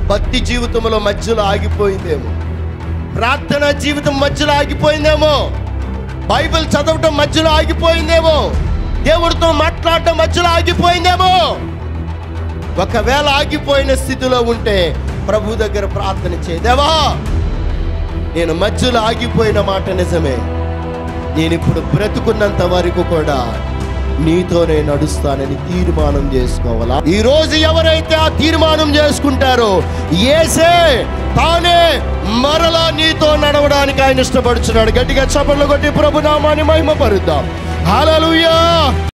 భక్తి జీవితంలో మధ్యలో ఆగిపోయిందేమో ప్రార్థన జీవితం మధ్యలో ఆగిపోయిందేమో బైబిల్ చదవటం మధ్యలో ఆగిపోయిందేమో దేవుడితో మాట్లాడటం మధ్యలో ఆగిపోయిందేమో ఒకవేళ ఆగిపోయిన స్థితిలో ఉంటే ప్రభు దగ్గర ప్రార్థన చేయదేవా నేను మధ్యలో ఆగిపోయిన మాట నిజమే నేను ఇప్పుడు బ్రతుకున్నంత వరకు కూడా నీతోనే నడుస్తానని తీర్మానం చేసుకోవాలా ఈ రోజు ఎవరైతే ఆ తీర్మానం చేసుకుంటారో ఏసే తానే మరలా నీతో నడవడానికి ఆయన ఇష్టపడుచున్నాడు గట్టిగా చప్పట్లు కొట్టి ప్రభు నామాన్ని మహిమ పరుద్దాం హల్లెలూయా